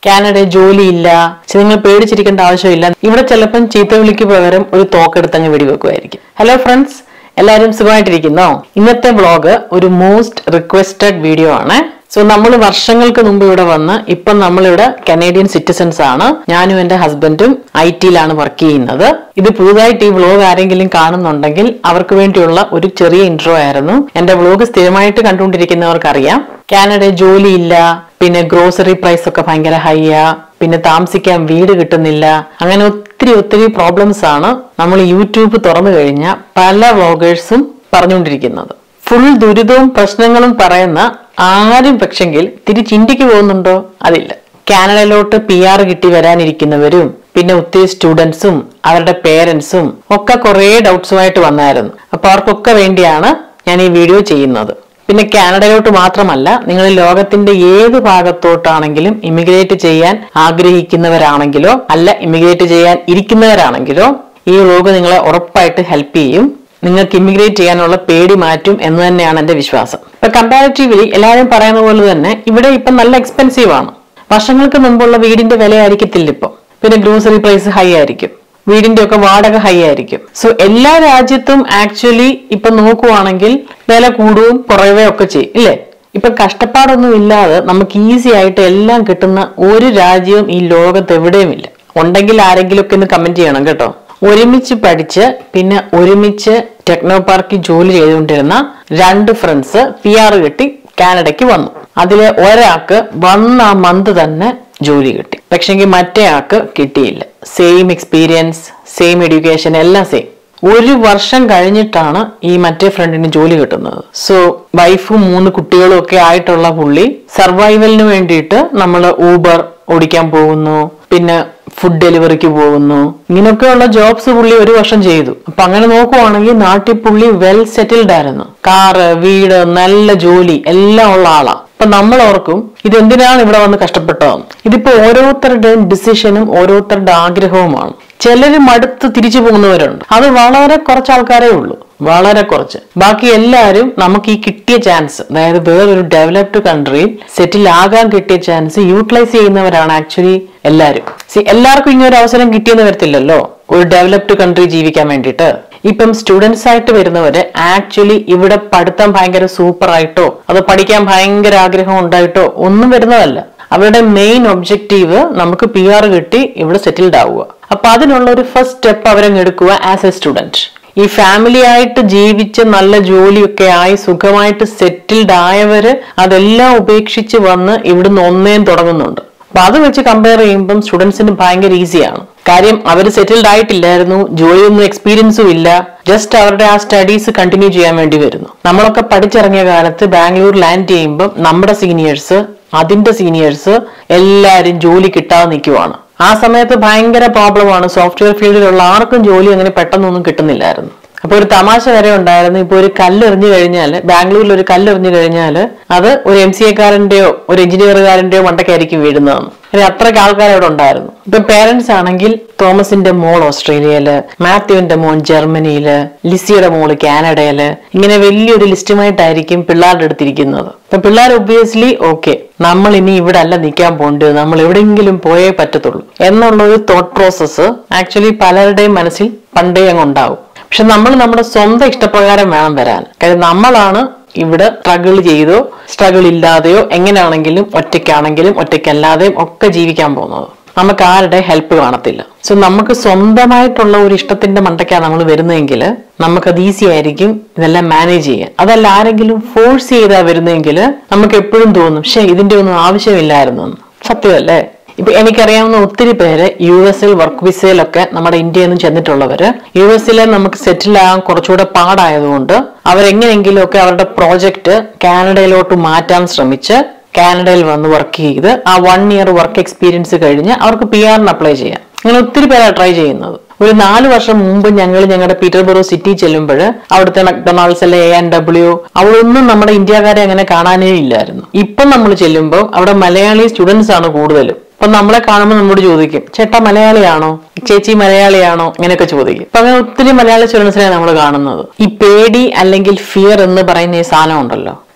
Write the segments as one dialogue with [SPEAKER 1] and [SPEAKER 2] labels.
[SPEAKER 1] കാനഡയിൽ ജോലിയില്ല പക്ഷെ നിങ്ങൾ പേടിച്ചിരിക്കേണ്ട ആവശ്യമില്ല ഇവിടെ ചിലപ്പം ചീത്ത വിളിക്ക് പകരം ഒരു തോക്കെടുത്തങ്ങ് വെടിവെക്കുമായിരിക്കും ഹലോ ഫ്രണ്ട്സ് എല്ലാവരും സുഖമായിട്ടിരിക്കുന്നോ ഇന്നത്തെ വ്ളോഗ് ഒരു മോസ്റ്റ് റിക്വസ്റ്റഡ് വീഡിയോ ആണ് സോ നമ്മൾ വർഷങ്ങൾക്ക് മുമ്പ് ഇവിടെ വന്ന് ഇപ്പം നമ്മളിവിടെ കനേഡിയൻ സിറ്റിസൺസ് ആണ് ഞാനും എന്റെ ഹസ്ബൻഡും ഐ ടിയിലാണ് വർക്ക് ചെയ്യുന്നത് ഇത് പുതുതായിട്ട് ഈ വ്ളോഗ് ആരെങ്കിലും കാണുന്നുണ്ടെങ്കിൽ അവർക്ക് വേണ്ടിയുള്ള ഒരു ചെറിയ ഇൻട്രോ ആയിരുന്നു എന്റെ വ്ളോഗ് സ്ഥിരമായിട്ട് കണ്ടുകൊണ്ടിരിക്കുന്നവർക്കറിയാം കാനഡയിൽ ജോലിയില്ല പിന്നെ ഗ്രോസറി പ്രൈസ് ഒക്കെ ഭയങ്കര ഹൈയാ പിന്നെ താമസിക്കാൻ വീട് കിട്ടുന്നില്ല അങ്ങനെ ഒത്തിരി ഒത്തിരി പ്രോബ്ലംസ് ആണ് നമ്മൾ യൂട്യൂബ് തുറന്നു കഴിഞ്ഞാൽ പല വ്ളോഗേഴ്സും പറഞ്ഞുകൊണ്ടിരിക്കുന്നത് ഫുൾ ദുരിതവും പ്രശ്നങ്ങളും പറയുന്ന ആരും പക്ഷെങ്കിൽ തിരിച്ച് ഇന്ത്യക്ക് പോകുന്നുണ്ടോ അതില്ല കാനഡയിലോട്ട് പി ആർ കിട്ടി വരാനിരിക്കുന്നവരും പിന്നെ ഒത്തിരി സ്റ്റുഡൻസും അവരുടെ പേരൻസും ഒക്കെ കുറേ ഡൗട്ട്സുമായിട്ട് വന്നായിരുന്നു അപ്പൊ അവർക്കൊക്കെ വേണ്ടിയാണ് ഞാൻ ഈ വീഡിയോ ചെയ്യുന്നത് പിന്നെ കാനഡയിലോട്ട് മാത്രമല്ല നിങ്ങൾ ലോകത്തിന്റെ ഏത് ഭാഗത്തോട്ടാണെങ്കിലും ഇമിഗ്രേറ്റ് ചെയ്യാൻ ആഗ്രഹിക്കുന്നവരാണെങ്കിലോ അല്ല ഇമിഗ്രേറ്റ് ചെയ്യാൻ ഇരിക്കുന്നവരാണെങ്കിലോ ഈ വ്ലോഗ് നിങ്ങളെ ഉറപ്പായിട്ട് ഹെൽപ്പ് ചെയ്യും നിങ്ങൾക്ക് ഇമിഗ്രേറ്റ് ചെയ്യാനുള്ള പേടി മാറ്റും എന്ന് തന്നെയാണ് എന്റെ വിശ്വാസം ഇപ്പൊ കമ്പാരിറ്റീവ്ലി എല്ലാവരും പറയുന്ന പോലെ തന്നെ ഇവിടെ ഇപ്പൊ നല്ല എക്സ്പെൻസീവ് ആണ് വർഷങ്ങൾക്ക് മുമ്പുള്ള വീടിന്റെ വില ആയിരിക്കത്തില്ല ഇപ്പം പിന്നെ ഗ്രോസറി പ്രൈസ് ഹൈ ആയിരിക്കും വീടിന്റെ ഒക്കെ വാടക ഹൈ ആയിരിക്കും സോ എല്ലാ രാജ്യത്തും ആക്ച്വലി ഇപ്പൊ നോക്കുവാണെങ്കിൽ വില കൂടുകയും കുറയുകയും ഒക്കെ ചെയ്യും ഇല്ലേ ഇപ്പൊ കഷ്ടപ്പാടൊന്നും ഇല്ലാതെ നമുക്ക് ഈസി ആയിട്ട് എല്ലാം കിട്ടുന്ന ഒരു രാജ്യവും ഈ ലോകത്ത് എവിടെയും ഇല്ല ഉണ്ടെങ്കിൽ ആരെങ്കിലും ഒക്കെ ഒന്ന് കമന്റ് ചെയ്യണം കേട്ടോ ഒരുമിച്ച് പഠിച്ച് പിന്നെ ഒരുമിച്ച് ടെക്നോ പാർക്കിൽ ജോലി ചെയ്തുകൊണ്ടിരുന്ന രണ്ട് ഫ്രണ്ട്സ് പി ആർ കിട്ടി കാനഡയ്ക്ക് വന്നു അതിലെ ഒരാൾക്ക് വന്ന ആ മന്ത് തന്നെ ജോലി കിട്ടി പക്ഷെങ്കിൽ മറ്റേ ആൾക്ക് കിട്ടിയില്ല സെയിം എക്സ്പീരിയൻസ് സെയിം എഡ്യൂക്കേഷൻ എല്ലാം സെയിം ഒരു വർഷം കഴിഞ്ഞിട്ടാണ് ഈ മറ്റേ ഫ്രണ്ടിന് ജോലി കിട്ടുന്നത് സോ വൈഫും മൂന്ന് കുട്ടികളും ഒക്കെ ആയിട്ടുള്ള പുള്ളി സർവൈവലിന് വേണ്ടിയിട്ട് നമ്മൾ ഊബർ ഓടിക്കാൻ പോകുന്നു പിന്നെ ഫുഡ് ഡെലിവറിക്ക് പോകുന്നു ഇങ്ങനെയൊക്കെയുള്ള ജോബ്സ് പുള്ളി ഒരു വർഷം ചെയ്തു അപ്പൊ അങ്ങനെ നോക്കുവാണെങ്കിൽ നാട്ടിൽ പുള്ളി വെൽ സെറ്റിൽഡ് ആയിരുന്നു കാറ് വീട് നല്ല ജോലി എല്ലാം ഉള്ള ആളാ അപ്പൊ നമ്മൾ ഓർക്കും ഇതെന്തിനാണ് ഇവിടെ വന്ന് കഷ്ടപ്പെട്ടതെന്ന് ഇതിപ്പോ ഓരോരുത്തരുടെയും ഡിസിഷനും ഓരോരുത്തരുടെ ആഗ്രഹവുമാണ് ചിലര് മടുത്ത് തിരിച്ചു പോകുന്നവരുണ്ട് അത് വളരെ കുറച്ച് ആൾക്കാരേ ഉള്ളൂ വളരെ കുറച്ച് ബാക്കി എല്ലാവരും നമുക്ക് ഈ കിട്ടിയ ചാൻസ് അതായത് വേറൊരു ഡെവലപ്ഡ് കൺട്രിയിൽ സെറ്റിൽ ആകാൻ കിട്ടിയ ചാൻസ് യൂട്ടിലൈസ് ചെയ്യുന്നവരാണ് ആക്ച്വലി എല്ലാവരും സി എല്ലാവർക്കും ഇങ്ങനെ ഒരു അവസരം കിട്ടിയെന്ന് വരത്തില്ലല്ലോ ഒരു ഡെവലപ്ഡ് കൺട്രി ജീവിക്കാൻ വേണ്ടിയിട്ട് ഇപ്പം സ്റ്റുഡൻസ് ആയിട്ട് വരുന്നവര് ആക്ച്വലി ഇവിടെ പഠിത്തം ഭയങ്കര സൂപ്പർ ആയിട്ടോ അത് പഠിക്കാൻ ഭയങ്കര ആഗ്രഹം ഉണ്ടായിട്ടോ ഒന്നും വരുന്നതല്ല അവരുടെ മെയിൻ ഒബ്ജക്റ്റീവ് നമുക്ക് പി ആർ കിട്ടി ഇവിടെ സെറ്റിൽഡ് ആവുക അപ്പൊ അതിനുള്ള ഒരു ഫസ്റ്റ് സ്റ്റെപ്പ് അവരങ്ങ് എടുക്കുക ആസ് എ സ്റ്റുഡന്റ് ഈ ഫാമിലി ആയിട്ട് ജീവിച്ച് നല്ല ജോലിയൊക്കെ ആയി സുഖമായിട്ട് സെറ്റിൽഡ് ആയവര് അതെല്ലാം ഉപേക്ഷിച്ച് വന്ന് ഇവിടുന്ന് ഒന്നേം തുടങ്ങുന്നുണ്ട് അപ്പൊ അത് വെച്ച് കമ്പയർ ചെയ്യുമ്പം സ്റ്റുഡൻസിന് ഭയങ്കര ഈസിയാണ് കാര്യം അവർ സെറ്റിൽഡ് ആയിട്ടില്ലായിരുന്നു ജോലിയൊന്നും എക്സ്പീരിയൻസും ഇല്ല ജസ്റ്റ് അവരുടെ ആ സ്റ്റഡീസ് കണ്ടിന്യൂ ചെയ്യാൻ വേണ്ടി വരുന്നു നമ്മളൊക്കെ പഠിച്ചിറങ്ങിയ കാലത്ത് ബാംഗ്ലൂർ ലാൻഡ് ചെയ്യുമ്പം നമ്മുടെ സീനിയേഴ്സ് അതിന്റെ സീനിയേഴ്സ് എല്ലാവരും ജോലി കിട്ടാതെ നിൽക്കുവാണ് ആ സമയത്ത് ഭയങ്കര പ്രോബ്ലമാണ് സോഫ്റ്റ്വെയർ ഫീൽഡിലുള്ള ആർക്കും ജോലി അങ്ങനെ പെട്ടെന്നൊന്നും കിട്ടുന്നില്ലായിരുന്നു അപ്പൊ ഒരു തമാശ വരെ ഉണ്ടായിരുന്നു ഇപ്പൊ ഒരു കല്ലെറിഞ്ഞു കഴിഞ്ഞാൽ ബാംഗ്ലൂരിൽ ഒരു കല്ലെറിഞ്ഞു കഴിഞ്ഞാൽ അത് ഒരു എം സി എക്കാരന്റെയോ ഒരു എഞ്ചിനീയറുകാരന്റെയോ മണ്ടയ്ക്കായിരിക്കും വീഴുന്നതെന്ന് ഒരു അത്രയ്ക്ക് ആൾക്കാർ അവിടെ ഉണ്ടായിരുന്നു ഇപ്പൊ പേരൻസ് ആണെങ്കിൽ തോമസിന്റെ മോൾ ഓസ്ട്രേലിയയില് മാത്യുവിന്റെ മോൻ ജർമ്മനിയില് ലിസിയുടെ മോള് കാനഡയില് ഇങ്ങനെ വലിയൊരു ലിസ്റ്റുമായിട്ടായിരിക്കും പിള്ളേരുടെ അടുത്തിരിക്കുന്നത് അപ്പൊ പിള്ളേർ ഒബ്വിയസ്ലി ഓക്കെ നമ്മൾ ഇനി ഇവിടെ അല്ല നിൽക്കാൻ പോകേണ്ടത് നമ്മൾ എവിടെയെങ്കിലും പോയേ പറ്റത്തുള്ളൂ എന്നുള്ള ഒരു തോട്ട് പ്രോസസ്സ് ആക്ച്വലി പലരുടെയും മനസ്സിൽ പണ്ടേ അങ്ങ് ഉണ്ടാവും പക്ഷെ നമ്മൾ നമ്മുടെ സ്വന്തം ഇഷ്ടപ്രകാരം വേണം വരാൻ കാര്യം നമ്മളാണ് ഇവിടെ സ്ട്രഗിൾ ചെയ്തോ സ്ട്രഗിൾ ഇല്ലാതെയോ എങ്ങനെയാണെങ്കിലും ഒറ്റയ്ക്കാണെങ്കിലും ഒറ്റയ്ക്കല്ലാതെയും ഒക്കെ ജീവിക്കാൻ പോകുന്നത് നമുക്ക് ആരുടെ ഹെൽപ്പ് കാണത്തില്ല സോ നമുക്ക് സ്വന്തമായിട്ടുള്ള ഒരു ഇഷ്ടത്തിന്റെ മണ്ടയ്ക്കാണ് നമ്മൾ വരുന്നതെങ്കിൽ നമുക്കത് ഈസി ആയിരിക്കും ഇതെല്ലാം മാനേജ് ചെയ്യാൻ അതല്ല ആരെങ്കിലും ഫോഴ്സ് ചെയ്താ വരുന്നതെങ്കിൽ നമുക്ക് എപ്പോഴും തോന്നും പക്ഷെ ഇതിന്റെ ഒന്നും ആവശ്യമില്ലായിരുന്നു എന്ന് സത്യമല്ലേ ഇപ്പൊ എനിക്കറിയാവുന്ന ഒത്തിരി പേര് യു എസിൽ വർക്ക് വിസയിലൊക്കെ നമ്മുടെ ഇന്ത്യയിൽ നിന്ന് ചെന്നിട്ടുള്ളവര് യു എസിലെ നമുക്ക് സെറ്റിൽ ആകാൻ കുറച്ചുകൂടെ പാടായതുകൊണ്ട് അവരെങ്ങനെയെങ്കിലും ഒക്കെ അവരുടെ പ്രോജക്റ്റ് കാനഡയിലോട്ട് മാറ്റാൻ ശ്രമിച്ച് കാനഡയിൽ വന്ന് വർക്ക് ചെയ്ത് ആ വൺ ഇയർ വർക്ക് എക്സ്പീരിയൻസ് കഴിഞ്ഞ് അവർക്ക് പി ആറിന് അപ്ലൈ ചെയ്യാം അങ്ങനെ ഒത്തിരി പേരാണ് ട്രൈ ചെയ്യുന്നത് ഒരു നാല് വർഷം മുമ്പ് ഞങ്ങൾ ഞങ്ങളുടെ പീറ്റർബറോ സിറ്റി ചെല്ലുമ്പോൾ അവിടുത്തെ മക്ഡൊണാൾഡ്സ് അല്ലെ എ ആൻഡ് ഡബ്ല്യു അവിടെ ഒന്നും നമ്മുടെ ഇന്ത്യക്കാരെ അങ്ങനെ കാണാനേ ഇല്ലായിരുന്നു ഇപ്പം നമ്മൾ ചെല്ലുമ്പോൾ അവിടെ മലയാളി സ്റ്റുഡൻസ് ആണ് കൂടുതലും അപ്പൊ നമ്മളെ കാണുമ്പോൾ നമ്മോട് ചോദിക്കും ചേട്ടാ മലയാളിയാണോ ചേച്ചി മലയാളിയാണോ ഇങ്ങനെയൊക്കെ ചോദിക്കും അപ്പൊ അങ്ങനെ ഒത്തിരി മലയാളി സ്റ്റുഡൻസിനെ നമ്മൾ കാണുന്നത് ഈ പേടി അല്ലെങ്കിൽ ഫിയർ എന്ന് പറയുന്ന ഈ സാധനം ഉണ്ടല്ലോ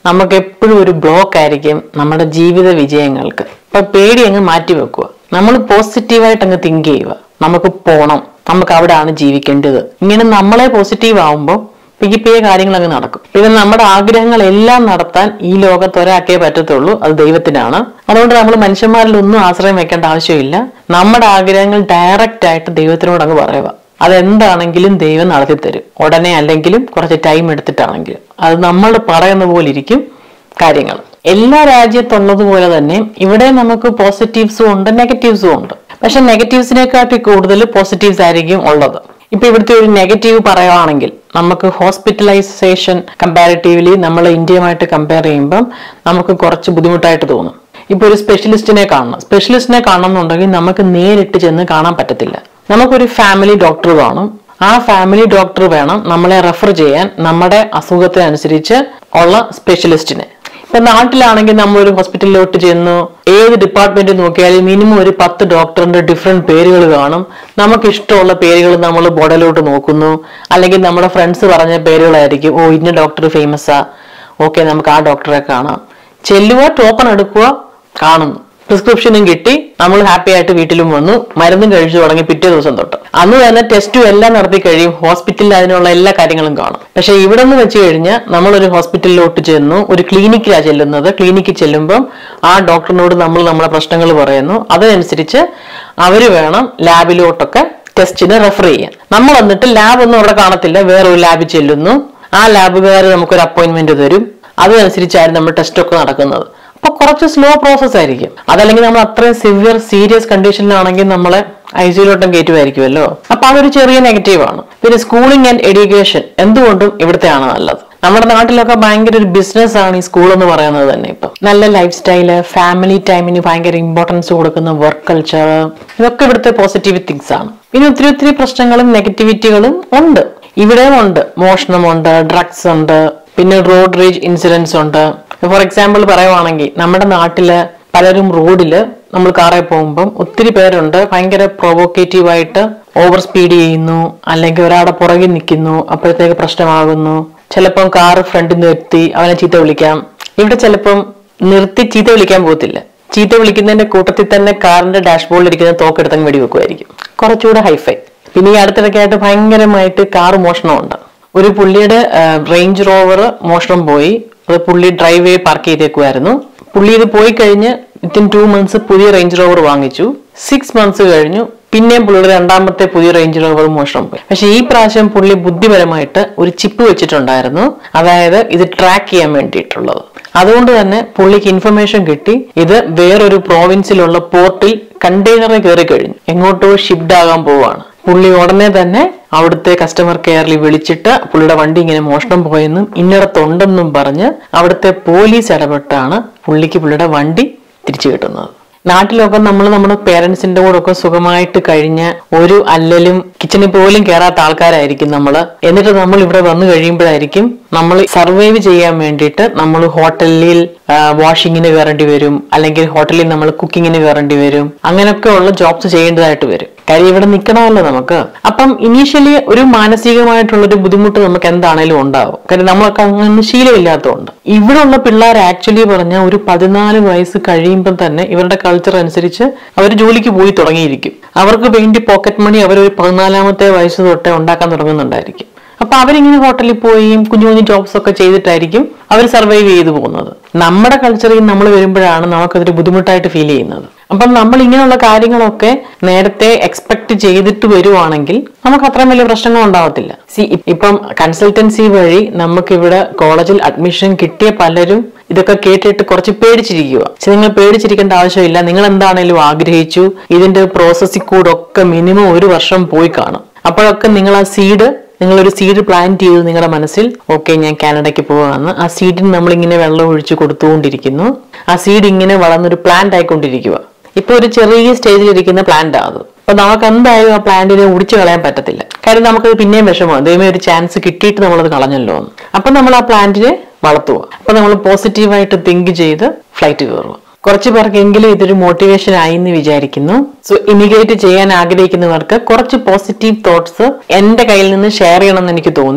[SPEAKER 1] നമുക്ക് എപ്പോഴും ഒരു ബ്ലോക്ക് ആയിരിക്കും നമ്മുടെ ജീവിത വിജയങ്ങൾക്ക് അപ്പൊ പേടി അങ്ങ് മാറ്റി വെക്കുക നമ്മൾ പോസിറ്റീവായിട്ട് അങ്ങ് തിങ്ക് ചെയ്യുക നമുക്ക് പോണം നമുക്ക് അവിടെയാണ് ജീവിക്കേണ്ടത് ഇങ്ങനെ നമ്മളെ പോസിറ്റീവ് ആവുമ്പോൾ പികിപ്പിയ കാര്യങ്ങൾ അങ്ങ് നടക്കും പിന്നെ നമ്മുടെ ആഗ്രഹങ്ങളെല്ലാം നടത്താൻ ഈ ലോകത്ത് ഒരാക്കേ പറ്റത്തുള്ളൂ അത് ദൈവത്തിനാണ് അതുകൊണ്ട് നമ്മൾ മനുഷ്യന്മാരിൽ ഒന്നും ആശ്രയം വെക്കേണ്ട ആവശ്യമില്ല നമ്മുടെ ആഗ്രഹങ്ങൾ ഡയറക്റ്റ് ആയിട്ട് ദൈവത്തിനോട് അങ്ങ് പറയുക അതെന്താണെങ്കിലും ദൈവം നടത്തി തരും ഉടനെ അല്ലെങ്കിലും കുറച്ച് ടൈം എടുത്തിട്ടാണെങ്കിലും അത് നമ്മൾ പറയുന്ന പോലെ ഇരിക്കും കാര്യങ്ങൾ എല്ലാ രാജ്യത്തുള്ളതുപോലെ തന്നെ ഇവിടെ നമുക്ക് പോസിറ്റീവ്സും ഉണ്ട് നെഗറ്റീവ്സും ഉണ്ട് പക്ഷെ നെഗറ്റീവ്സിനെക്കാട്ടി കൂടുതൽ പോസിറ്റീവ്സ് ആയിരിക്കും ഉള്ളത് ഇപ്പൊ ഇവിടുത്തെ ഒരു നെഗറ്റീവ് പറയുവാണെങ്കിൽ നമുക്ക് ഹോസ്പിറ്റലൈസേഷൻ കമ്പാരിറ്റീവ്ലി നമ്മൾ ഇന്ത്യയുമായിട്ട് കമ്പയർ ചെയ്യുമ്പം നമുക്ക് കുറച്ച് ബുദ്ധിമുട്ടായിട്ട് തോന്നും ഇപ്പൊ ഒരു സ്പെഷ്യലിസ്റ്റിനെ കാണണം സ്പെഷ്യലിസ്റ്റിനെ കാണണം എന്നുണ്ടെങ്കിൽ നമുക്ക് നേരിട്ട് ചെന്ന് കാണാൻ പറ്റത്തില്ല നമുക്കൊരു ഫാമിലി ഡോക്ടർ കാണും ആ ഫാമിലി ഡോക്ടർ വേണം നമ്മളെ റെഫർ ചെയ്യാൻ നമ്മുടെ അസുഖത്തിനനുസരിച്ച് ഉള്ള സ്പെഷ്യലിസ്റ്റിനെ ഇപ്പൊ നാട്ടിലാണെങ്കിൽ നമ്മൾ ഒരു ഹോസ്പിറ്റലിലോട്ട് ചെന്നു ഏത് ഡിപ്പാർട്ട്മെന്റ് നോക്കിയാലും മിനിമം ഒരു പത്ത് ഡോക്ടറിന്റെ ഡിഫറെന്റ് പേരുകൾ കാണും നമുക്ക് ഇഷ്ടമുള്ള പേരുകൾ നമ്മൾ ബോർഡിലോട്ട് നോക്കുന്നു അല്ലെങ്കിൽ നമ്മുടെ ഫ്രണ്ട്സ് പറഞ്ഞ പേരുകളായിരിക്കും ഓ ഇന്ന ഡോക്ടർ ഫേമസാ ഓക്കെ നമുക്ക് ആ ഡോക്ടറെ കാണാം ചെല്ലുക ടോക്കൺ എടുക്കുക കാണുന്നു പ്രിസ്ക്രിപ്ഷനും കിട്ടി നമ്മൾ ഹാപ്പി ആയിട്ട് വീട്ടിലും വന്നു മരുന്നും കഴിച്ചു തുടങ്ങി പിറ്റേ ദിവസം തൊട്ട് അന്ന് തന്നെ ടെസ്റ്റും എല്ലാം നടത്തി കഴിയും ഹോസ്പിറ്റലിൽ അതിനുള്ള എല്ലാ കാര്യങ്ങളും കാണും പക്ഷെ ഇവിടെ നിന്ന് വെച്ച് കഴിഞ്ഞാൽ നമ്മളൊരു ഹോസ്പിറ്റലിലോട്ട് ചെന്നു ഒരു ക്ലിനിക്കിലാണ് ചെല്ലുന്നത് ക്ലിനിക്കിൽ ചെല്ലുമ്പം ആ ഡോക്ടറിനോട് നമ്മൾ നമ്മുടെ പ്രശ്നങ്ങൾ പറയുന്നു അതിനനുസരിച്ച് അവര് വേണം ലാബിലോട്ടൊക്കെ ടെസ്റ്റിന് റെഫർ ചെയ്യാൻ നമ്മൾ എന്നിട്ട് ലാബ് ഒന്നും അവിടെ കാണത്തില്ല വേറൊരു ലാബിൽ ചെല്ലുന്നു ആ ലാബുകാർ നമുക്കൊരു അപ്പോയിന്റ്മെന്റ് തരും അതിനനുസരിച്ചായിരുന്നു നമ്മൾ ടെസ്റ്റ് ഒക്കെ നടക്കുന്നത് അപ്പൊ കുറച്ച് സ്ലോ പ്രോസസ് ആയിരിക്കും അതല്ലെങ്കിൽ നമ്മൾ അത്രയും സിവിയർ സീരിയസ് കണ്ടീഷനിലാണെങ്കിൽ നമ്മളെ ഐ സിയിലോട്ടും കയറ്റുമായിരിക്കുമല്ലോ അപ്പൊ അതൊരു ചെറിയ നെഗറ്റീവ് ആണ് പിന്നെ സ്കൂളിംഗ് ആൻഡ് എഡ്യൂക്കേഷൻ എന്തുകൊണ്ടും ഇവിടുത്തെയാണ് നല്ലത് നമ്മുടെ നാട്ടിലൊക്കെ ഭയങ്കര ഒരു ബിസിനസ് ആണ് ഈ സ്കൂൾ എന്ന് പറയുന്നത് തന്നെ ഇപ്പൊ നല്ല ലൈഫ് സ്റ്റൈല് ഫാമിലി ടൈമിന് ഭയങ്കര ഇമ്പോർട്ടൻസ് കൊടുക്കുന്ന വർക്ക് കൾച്ചർ ഇതൊക്കെ ഇവിടുത്തെ പോസിറ്റീവ് തിങ്സ് ആണ് പിന്നെ ഒത്തിരി ഒത്തിരി പ്രശ്നങ്ങളും നെഗറ്റിവിറ്റികളും ഉണ്ട് ഇവിടെയും ഉണ്ട് മോഷണമുണ്ട് ഡ്രഗ്സ് ഉണ്ട് പിന്നെ റോഡ് റേജ് ഇൻസിഡൻസ് ഉണ്ട് ഫോർ എക്സാമ്പിൾ പറയുവാണെങ്കിൽ നമ്മുടെ നാട്ടില് പലരും റോഡില് നമ്മൾ കാറിൽ പോകുമ്പം ഒത്തിരി പേരുണ്ട് ഭയങ്കര പ്രൊവോക്കേറ്റീവ് ആയിട്ട് ഓവർ സ്പീഡ് ചെയ്യുന്നു അല്ലെങ്കിൽ ഒരാളുടെ പുറകിൽ നിൽക്കുന്നു അപ്പോഴത്തേക്ക് പ്രശ്നമാകുന്നു ചിലപ്പം കാറ് ഫ്രണ്ടിൽ നിർത്തി അവനെ ചീത്ത വിളിക്കാം ഇവിടെ ചിലപ്പം നിർത്തി ചീത്ത വിളിക്കാൻ പോകത്തില്ല ചീത്ത വിളിക്കുന്നതിന്റെ കൂട്ടത്തിൽ തന്നെ കാറിന്റെ ഡാഷ്ബോർഡിൽ ഇരിക്കുന്ന തോക്കെടുത്തങ്ങ് വെടിവെക്കുമായിരിക്കും കുറച്ചുകൂടെ ഹൈഫൈ പിന്നെ ഈ അടുത്തിടയ്ക്കായിട്ട് ഭയങ്കരമായിട്ട് കാർ മോഷണമുണ്ട് ഒരു പുള്ളിയുടെ റേഞ്ച് റോവർ മോഷണം പോയി അത് പുള്ളി ഡ്രൈവ് വേ പാർക്ക് ചെയ്തേക്കുമായിരുന്നു പുള്ളി ഇത് പോയി കഴിഞ്ഞ് വിത്തിൻ ടു മന്ത്സ് പുതിയ റേഞ്ച് റോവർ വാങ്ങിച്ചു സിക്സ് മന്ത്സ് കഴിഞ്ഞു പിന്നെയും പുള്ളിയുടെ രണ്ടാമത്തെ പുതിയ റേഞ്ച് റോവർ മോഷണം പോയി പക്ഷെ ഈ പ്രാവശ്യം പുള്ളി ബുദ്ധിപരമായിട്ട് ഒരു ചിപ്പ് വെച്ചിട്ടുണ്ടായിരുന്നു അതായത് ഇത് ട്രാക്ക് ചെയ്യാൻ വേണ്ടിയിട്ടുള്ളത് അതുകൊണ്ട് തന്നെ പുള്ളിക്ക് ഇൻഫർമേഷൻ കിട്ടി ഇത് വേറൊരു പ്രോവിൻസിലുള്ള പോർട്ടിൽ കണ്ടെയ്നറിൽ കയറി കഴിഞ്ഞു എങ്ങോട്ടോ ഷിപ്ഡ് ആകാൻ പോവാണ് പുള്ളി ഉടനെ തന്നെ അവിടുത്തെ കസ്റ്റമർ കെയറിൽ വിളിച്ചിട്ട് പുള്ളിയുടെ വണ്ടി ഇങ്ങനെ മോഷണം പോയെന്നും ഇന്നിടത്തുണ്ടെന്നും പറഞ്ഞ് അവിടുത്തെ പോലീസ് ഇടപെട്ടാണ് പുള്ളിക്ക് പുള്ളിയുടെ വണ്ടി തിരിച്ചു കിട്ടുന്നത് നാട്ടിലൊക്കെ നമ്മൾ നമ്മുടെ പേരൻസിന്റെ കൂടെ ഒക്കെ സുഖമായിട്ട് കഴിഞ്ഞ് ഒരു അല്ലലും കിച്ചണിൽ പോലും കയറാത്ത ആൾക്കാരായിരിക്കും നമ്മൾ എന്നിട്ട് നമ്മൾ ഇവിടെ വന്നു കഴിയുമ്പോഴായിരിക്കും നമ്മൾ സർവൈവ് ചെയ്യാൻ വേണ്ടിയിട്ട് നമ്മൾ ഹോട്ടലിൽ വാഷിങ്ങിന് കയറേണ്ടി വരും അല്ലെങ്കിൽ ഹോട്ടലിൽ നമ്മൾ കുക്കിങ്ങിന് കയറേണ്ടി വരും അങ്ങനെയൊക്കെ ഉള്ള ജോബ്സ് ചെയ്യേണ്ടതായിട്ട് വരും കാര്യം ഇവിടെ നിൽക്കണമല്ലോ നമുക്ക് അപ്പം ഇനീഷ്യലി ഒരു മാനസികമായിട്ടുള്ള ഒരു ബുദ്ധിമുട്ട് നമുക്ക് എന്താണേലും ഉണ്ടാവും കാര്യം നമ്മളൊക്കെ അങ്ങനെ ശീലമില്ലാത്തതുകൊണ്ട് ഇവിടെ ഉള്ള പിള്ളേർ ആക്ച്വലി പറഞ്ഞ ഒരു പതിനാല് വയസ്സ് കഴിയുമ്പോൾ തന്നെ ഇവരുടെ കൾച്ചർ അനുസരിച്ച് അവർ ജോലിക്ക് പോയി തുടങ്ങിയിരിക്കും അവർക്ക് വേണ്ടി പോക്കറ്റ് മണി അവർ ഒരു പതിനാലാമത്തെ വയസ്സ് തൊട്ടേ ഉണ്ടാക്കാൻ തുടങ്ങുന്നുണ്ടായിരിക്കും അപ്പൊ അവരിങ്ങനെ ഹോട്ടലിൽ പോയി കുഞ്ഞു കുഞ്ഞു ജോബ്സ് ഒക്കെ ചെയ്തിട്ടായിരിക്കും അവർ സർവൈവ് ചെയ്തു പോകുന്നത് നമ്മുടെ കൾച്ചറിൽ നമ്മൾ വരുമ്പോഴാണ് നമുക്കതൊരു ബുദ്ധിമുട്ടായിട്ട് ഫീൽ ചെയ്യുന്നത് അപ്പം നമ്മൾ ഇങ്ങനെയുള്ള കാര്യങ്ങളൊക്കെ നേരത്തെ എക്സ്പെക്ട് ചെയ്തിട്ട് വരുവാണെങ്കിൽ നമുക്ക് അത്രയും വലിയ പ്രശ്നങ്ങൾ ഉണ്ടാവത്തില്ല സി ഇപ്പം കൺസൾട്ടൻസി വഴി നമുക്കിവിടെ കോളേജിൽ അഡ്മിഷൻ കിട്ടിയ പലരും ഇതൊക്കെ കേട്ടിട്ട് കുറച്ച് പേടിച്ചിരിക്കുക പക്ഷെ നിങ്ങൾ പേടിച്ചിരിക്കേണ്ട ആവശ്യമില്ല നിങ്ങൾ എന്താണേലും ആഗ്രഹിച്ചു ഇതിന്റെ പ്രോസസ്സിൽ കൂടെ ഒക്കെ മിനിമം ഒരു വർഷം പോയി കാണും അപ്പോഴൊക്കെ നിങ്ങൾ ആ സീഡ് നിങ്ങളൊരു സീഡ് പ്ലാന്റ് ചെയ്തു നിങ്ങളുടെ മനസ്സിൽ ഓക്കെ ഞാൻ കാനഡയ്ക്ക് പോവാന്ന് ആ സീഡിന് നമ്മളിങ്ങനെ വെള്ളം ഒഴിച്ച് കൊടുത്തുകൊണ്ടിരിക്കുന്നു ആ സീഡ് ഇങ്ങനെ വളർന്നൊരു പ്ലാന്റ് ആയിക്കൊണ്ടിരിക്കുക ഇപ്പൊ ഒരു ചെറിയ സ്റ്റേജിലിരിക്കുന്ന പ്ലാന്റ് ആണ് അത് അപ്പൊ നമുക്ക് എന്തായാലും ആ പ്ലാന്റിനെ ഒടിച്ചു കളയാൻ പറ്റത്തില്ല കാര്യം നമുക്കത് പിന്നെയും വിഷമമാണ് ദൈവമേ ഒരു ചാൻസ് കിട്ടിയിട്ട് നമ്മളത് കളഞ്ഞല്ലോ എന്ന് അപ്പൊ നമ്മൾ ആ പ്ലാന്റിനെ വളർത്തുക അപ്പൊ നമ്മൾ പോസിറ്റീവായിട്ട് തിങ്ക് ചെയ്ത് ഫ്ലൈറ്റ് കയറുക കുറച്ച് പേർക്കെങ്കിലും ഇതൊരു മോട്ടിവേഷൻ ആയി എന്ന് വിചാരിക്കുന്നു സോ ഇമിഗ്രേറ്റ് ചെയ്യാൻ ആഗ്രഹിക്കുന്നവർക്ക് കുറച്ച് പോസിറ്റീവ് തോട്ട്സ് എന്റെ കയ്യിൽ നിന്ന് ഷെയർ ചെയ്യണമെന്ന് എനിക്ക് തോന്നി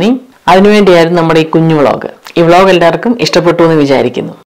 [SPEAKER 1] അതിനുവേണ്ടിയായിരുന്നു നമ്മുടെ ഈ കുഞ്ഞു വ്ളോഗ് ഈ വ്ളോഗ് എല്ലാവർക്കും ഇഷ്ടപ്പെട്ടു എന്ന് വിചാരിക്കുന്നു